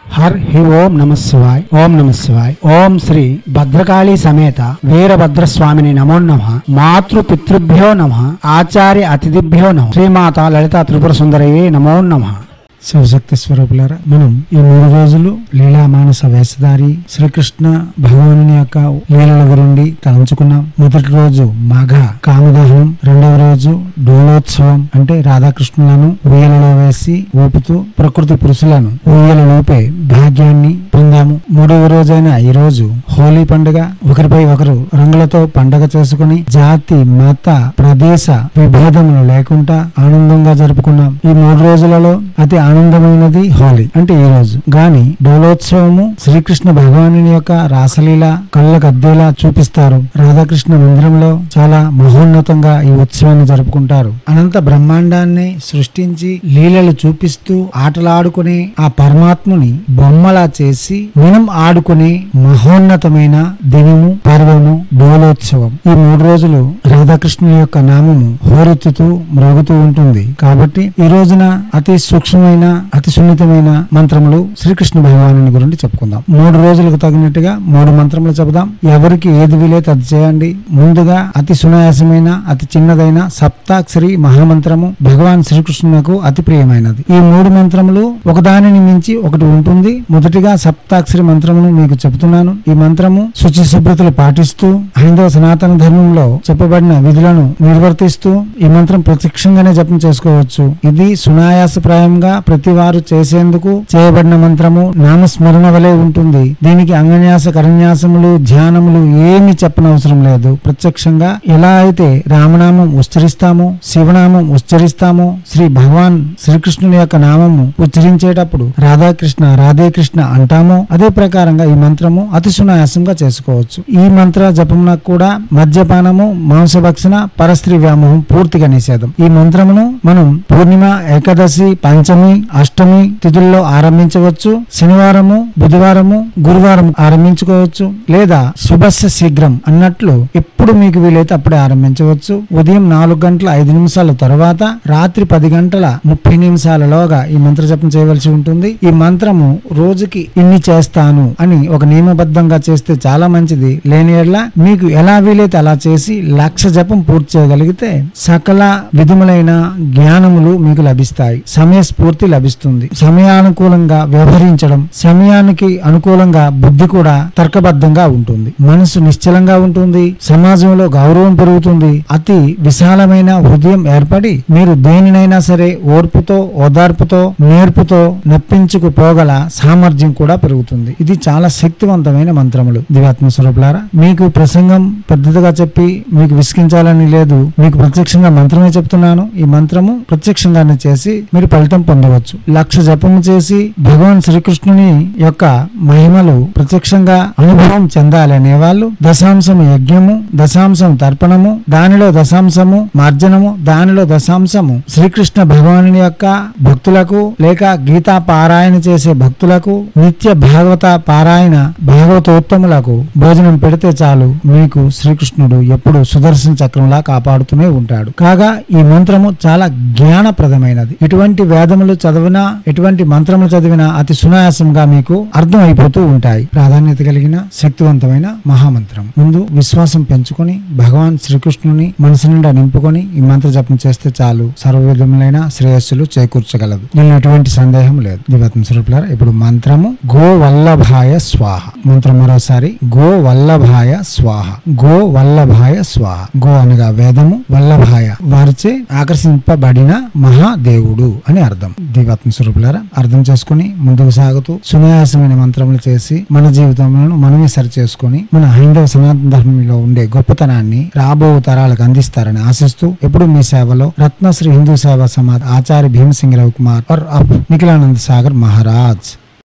her హి ఓం నమ శివాయ్ ఓం నమ శివాయ్ ఓం శ్రీ భద్రకాళి సమేత వీరభద్రస్వామిని నమో నమ మాతృ పితృభ్యో నమ ఆచార్య అతిథిభ్యో నమ శ్రీమాత లలిత త్రిపుర సుందరయే నమో నమ శివశక్తి స్వరూపులారా మనం ఈ మూడు రోజులు లీలా మానస వేషధారి శ్రీకృష్ణ భగవానుని యొక్క లీలల గురించి తలంచుకున్నాం మొదటి రోజు మాఘ కామదహనం రెండవ రోజు డోలోత్సవం అంటే రాధాకృష్ణులను ఉయ్యలలో వేసి ఊపుతూ ప్రకృతి పురుషులను ఉయ్యల లోపే భాగ్యాన్ని పొందాము మూడవ రోజైన ఈ రోజు హోలీ పండుగ ఒకరిపై ఒకరు రంగులతో పండగ చేసుకుని జాతి మత ప్రదేశ విభేదములు లేకుండా ఆనందంగా జరుపుకున్నాం ఈ మూడు రోజులలో అతి ఆనందమైనది హోలీ అంటే ఈ రోజు గాని డోలోత్సవము శ్రీకృష్ణ భగవానుని యొక్క రాసలీల కళ్ళకు అద్దేలా చూపిస్తారు రాధాకృష్ణ మందిరంలో చాలా మహోన్నతంగా ఈ ఉత్సవాన్ని జరుపుకుంటారు అనంత బ్రహ్మాండాన్ని సృష్టించి లీలలు చూపిస్తూ ఆటలాడుకునే ఆ పరమాత్ముని బొమ్మలా చేసి మనం ఆడుకునే మహోన్నతమైన దినము పర్వము డోలోత్సవం ఈ మూడు రోజులు రాధాకృష్ణుని యొక్క నామము హోరెత్తుతూ మ్రోగుతూ ఉంటుంది కాబట్టి ఈ రోజున అతి సూక్ష్మమైన అతి సున్నితమైన మంత్రములు శ్రీకృష్ణ భగవాను గురించి చెప్పుకుందాం మూడు రోజులకు తగినట్టుగా మూడు మంత్రములు చెబుదాం ఎవరికి ఏది వీలైతే అది చేయండి ముందుగా అతి సునాయాసమైన అతి చిన్నదైన సప్తాక్షరి మహామంత్రము భగవాన్ శ్రీకృష్ణునకు అతి ప్రియమైనది ఈ మూడు మంత్రములు ఒకదానిని మించి ఒకటి ఉంటుంది మొదటిగా సప్తాక్షరి మంత్రమును మీకు చెబుతున్నాను ఈ మంత్రము శుచి శుభ్రతలు పాటిస్తూ హైందవ సనాతన ధర్మంలో చెప్పబడిన విధులను నిర్వర్తిస్తూ ఈ మంత్రం ప్రత్యక్షంగానే జపం చేసుకోవచ్చు ఇది సునాయాసప్రాయంగా ప్రతి వారు చేసేందుకు చేయబడిన మంత్రము నామస్మరణ వలె ఉంటుంది దీనికి అంగన్యాస కరన్యాసములు ధ్యానములు ఏమి చెప్పనవసరం లేదు ప్రత్యక్షంగా ఎలా అయితే రామనామం ఉచ్చరిస్తామో శివనామం ఉచ్చరిస్తామో శ్రీ భగవాన్ శ్రీకృష్ణుని యొక్క నామము ఉచ్చరించేటప్పుడు రాధాకృష్ణ రాధే కృష్ణ అంటామో అదే ప్రకారంగా ఈ మంత్రము అతి సునాయాసంగా చేసుకోవచ్చు ఈ మంత్ర జపమునకు కూడా మద్యపానము మాంసభక్షణ పరస్త్రీ వ్యామోహం పూర్తిగా నిషేధం ఈ మంత్రమును మనం పూర్ణిమ ఏకాదశి పంచమి అష్టమి తిథుల్లో ఆరంభించవచ్చు శనివారము బుధవారము గురువారం ఆరంభించుకోవచ్చు లేదా శుభస్య శీఘ్రం అన్నట్లు ఎప్పుడు మీకు వీలైతే అప్పుడే ఆరంభించవచ్చు ఉదయం నాలుగు గంటల ఐదు నిమిషాల తర్వాత రాత్రి పది గంటల ముప్పై నిమిషాలలోగా ఈ మంత్ర జపం చేయవలసి ఉంటుంది ఈ మంత్రము రోజుకి ఇన్ని చేస్తాను అని ఒక నియమబద్ధంగా చేస్తే చాలా మంచిది లేని ఎడల మీకు ఎలా వీలైతే అలా చేసి లక్ష జపం పూర్తి చేయగలిగితే సకల విధములైన జ్ఞానములు మీకు లభిస్తాయి సమయస్ఫూర్తి లభిస్తుంది సమయానుకూలంగా వ్యవహరించడం సమయానికి అనుకూలంగా బుద్ధి కూడా తర్కబద్ధంగా ఉంటుంది మనసు నిశ్చలంగా ఉంటుంది సమాజంలో గౌరవం పెరుగుతుంది అతి విశాలమైన హృదయం ఏర్పడి మీరు దేనినైనా సరే ఓర్పుతో ఓదార్పుతో నేర్పుతో నప్పించుకుపోగల సామర్థ్యం కూడా పెరుగుతుంది ఇది చాలా శక్తివంతమైన మంత్రములు దివాత్మ స్వరూపులారా మీకు ప్రసంగం పెద్దదిగా చెప్పి మీకు విసిగించాలని లేదు మీకు ప్రత్యక్షంగా మంత్రమే చెప్తున్నాను ఈ మంత్రము ప్రత్యక్షంగానే చేసి మీరు ఫలితం పొందవచ్చు లక్ష జపము చేసి భగవాన్ శ్రీకృష్ణుని యొక్క మహిమలు ప్రత్యక్షంగా అనుభవం చెందాలి అనేవాళ్ళు దశాంశము యజ్ఞము దశాంశం తర్పణము దానిలో దశాంశము మార్జనము దానిలో దశాంశము శ్రీకృష్ణ భగవాను యొక్క భక్తులకు లేక గీతా పారాయణ చేసే భక్తులకు నిత్య భాగవత పారాయణ భాగవతోత్తములకు భోజనం పెడితే చాలు మీకు శ్రీకృష్ణుడు ఎప్పుడు సుదర్శన చక్రంలా కాపాడుతూనే ఉంటాడు కాగా ఈ మంత్రము చాలా జ్ఞానప్రదమైనది ఎటువంటి వేదములు చదివినా ఎటువంటి మంత్రములు చదివినా అతి సునాయాసంగా మీకు అర్థం అయిపోతూ ఉంటాయి ప్రాధాన్యత కలిగిన శక్తివంతమైన మహామంత్రం ముందు విశ్వాసం పెంచుకొని భగవాన్ శ్రీకృష్ణుని మనసు నిండా నింపుకొని ఈ మంత్ర జపం చేస్తే చాలు సర్వ విధములైన శ్రేయస్సులు చేకూర్చగలదు దీనిలో ఎటువంటి సందేహం లేదు దివత్మ స్వరూపులారా ఇప్పుడు మంత్రము గో వల్లభాయ స్వాహ మంత్రం మరోసారి గో వల్లభాయ స్వాహ గో వల్లభాయ స్వాహ గో అనగా వేదము వల్లభాయ వారిచే ఆకర్షింపబడిన మహాదేవుడు అని అర్థం దివాత్మ స్వరూపులారా అర్థం చేసుకుని ముందుకు సాగుతూ సునాయాసమైన మంత్రములు చేసి మన జీవితంలో మనమే సరి చేసుకుని మన హైందవ సనాతన ధర్మంలో ఉండే గొప్పతనాన్ని రాబో తరాలకు అందిస్తారని ఆశిస్తూ ఎప్పుడు మీ సేవలో రత్నశ్రీ హిందూ సేవా సమాజ్ ఆచార్య భీమసింగ్ రవికుమార్ और अब निखिलानंद सागर महाराज